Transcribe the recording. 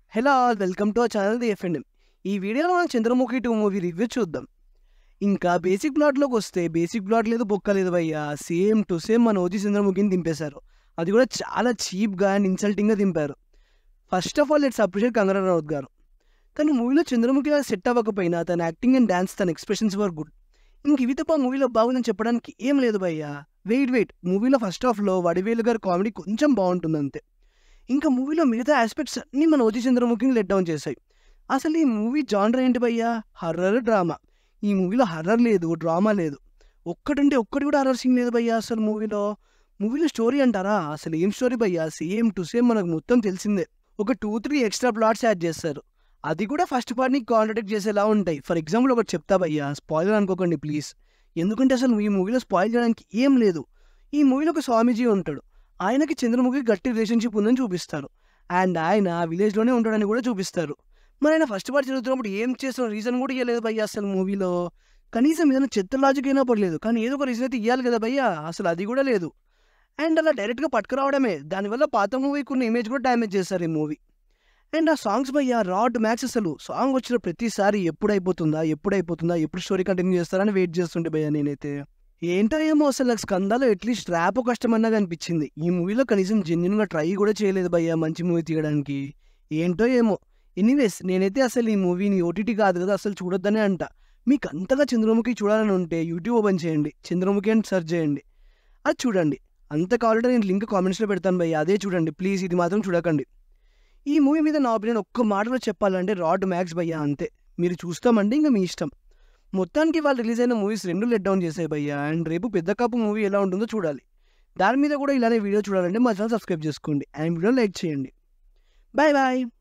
hello all welcome to our channel the ఎఫ్ఎండ్ఎం ఈ వీడియోలో మనం చంద్రముఖి టూ మూవీ రివ్యూ చూద్దాం ఇంకా బేసిక్ ప్లాట్లోకి వస్తే బేసిక్ ప్లాట్ లేదు బొక్క లేదు భయ్యా సేమ్ టు సేమ్ మన ఓజీ చంద్రముఖిని దింపేశారు అది కూడా చాలా చీప్గా అండ్ ఇన్సల్టింగ్గా దింపారు first of all it's appreciate Kangana Ranaut garu కానీ మూవీలో చంద్రముఖి గారు సెట్ అవ్వకపోయినా తన యాక్టింగ్ అండ్ డ్యాన్స్ తన ఎక్స్ప్రెషన్స్ వర్ గుడ్ ఇంక ఇవి తప్ప మూవీలో బాగుందని చెప్పడానికి ఏం లేదు భయ్యా వెయిట్ వెయిట్ మూవీలో ఫస్ట్ హాఫ్లో వడివేలు గారి కామెడీ కొంచెం బాగుంటుంది అంతే ఇంకా మూవీలో మిగతా ఆస్పెక్ట్స్ అన్నీ మన ఓజీ చంద్రముఖిని లెట్ డౌన్ చేశాయి అసలు ఈ మూవీ జానర్ ఏంటి భయ్యా హర్రర్ డ్రామా ఈ మూవీలో హర్రర్ లేదు డ్రామా లేదు ఒక్కటంటే ఒక్కటి కూడా హర్రర్ సీన్ లేదు భయ్యా అసలు మూవీలో మూవీలో స్టోరీ అంటారా అసలు ఏం స్టోరీ భయ్యా సేమ్ టు సేమ్ మనకు మొత్తం తెలిసిందే ఒక two three extra plots add చేస్తారు అది కూడా ఫస్ట్ పార్ట్ని కాంట్రడిక్ట్ చేసేలా ఉంటాయి ఫర్ ఎగ్జాంపుల్ ఒకటి చెప్తా భయ్యా స్పాయిలర్ అనుకోకండి ప్లీజ్ ఎందుకంటే అసలు ఈ మూవీలో స్పాయిల్ చేయడానికి ఏం లేదు ఈ మూవీలో ఒక స్వామీజీ ఉంటాడు ఆయనకి చంద్రముఖి గట్టి రిలేషన్షిప్ ఉందని చూపిస్తారు అండ్ ఆయన విలేజ్లోనే ఉంటాడని కూడా చూపిస్తారు మరి ఆయన ఫస్ట్ పార్ట్ చదువుతున్నప్పుడు ఏం చేసిన రీజన్ కూడా ఇవ్వలేదు భయ్యా అసలు మూవీలో కనీసం ఏదైనా చెత్త లాజిక్ అయినా పడలేదు కానీ ఏదో ఒక రీజన్ అయితే ఇవ్వాలి కదా భయ్యా అసలు అది కూడా లేదు అండ్ అలా డైరెక్ట్గా పట్టుకురావడమే దానివల్ల పాత మూవీకి ఉన్న ఇమేజ్ కూడా డ్యామేజ్ చేస్తారు ఈ మూవీ అండ్ ఆ సాంగ్స్ భయ్యా రాడ్ మ్యాక్స్ అసలు సాంగ్ వచ్చిన ప్రతిసారి ఎప్పుడు అయిపోతుందా ఎప్పుడు అయిపోతుందా ఎప్పుడు స్టోరీ కంటిన్యూ చేస్తారని వెయిట్ చేస్తుంటే భయ్యా నేనైతే ఏంటో ఏమో అసలు నాకు స్కందాలో అట్లీస్ట్ ర్యాప్ కష్టమన్నగా అనిపించింది ఈ మూవీలో కనీసం జెన్యున్గా ట్రై కూడా చేయలేదు భయ్యా మంచి మూవీ తీయడానికి ఏంటో ఏమో ఎనీవేస్ నేనైతే అసలు ఈ మూవీని ఓటీటీ కాదు కదా అసలు చూడొద్దనే అంట మీకు అంతగా చంద్రముఖి చూడాలని ఉంటే యూట్యూబ్ ఓపెన్ చేయండి చంద్రముఖి అని సెర్చ్ చేయండి అది చూడండి అంత కావాలంటే నేను లింక్ కామెంట్స్లో పెడతాను భయ్య అదే చూడండి ప్లీజ్ ఇది మాత్రం చూడకండి ఈ మూవీ మీద నా ఒపీనియన్ ఒక్క మాటలో చెప్పాలంటే రాడ్ మ్యాక్స్ భయ్యా అంతే మీరు చూస్తామంటే ఇంకా మీ ఇష్టం మొత్తానికి వాళ్ళు రిలీజ్ అయిన మూవీస్ రెండు లెట్ డౌన్ చేసాయి భయ్యా అండ్ రేపు పెద్ద కాపు మూవీ ఎలా ఉంటుందో చూడాలి దాని మీద కూడా ఇలానే వీడియో చూడాలంటే మా ఛానల్ సబ్స్క్రైబ్ చేసుకోండి అండ్ వీడియో లైక్ చేయండి బాయ్ బాయ్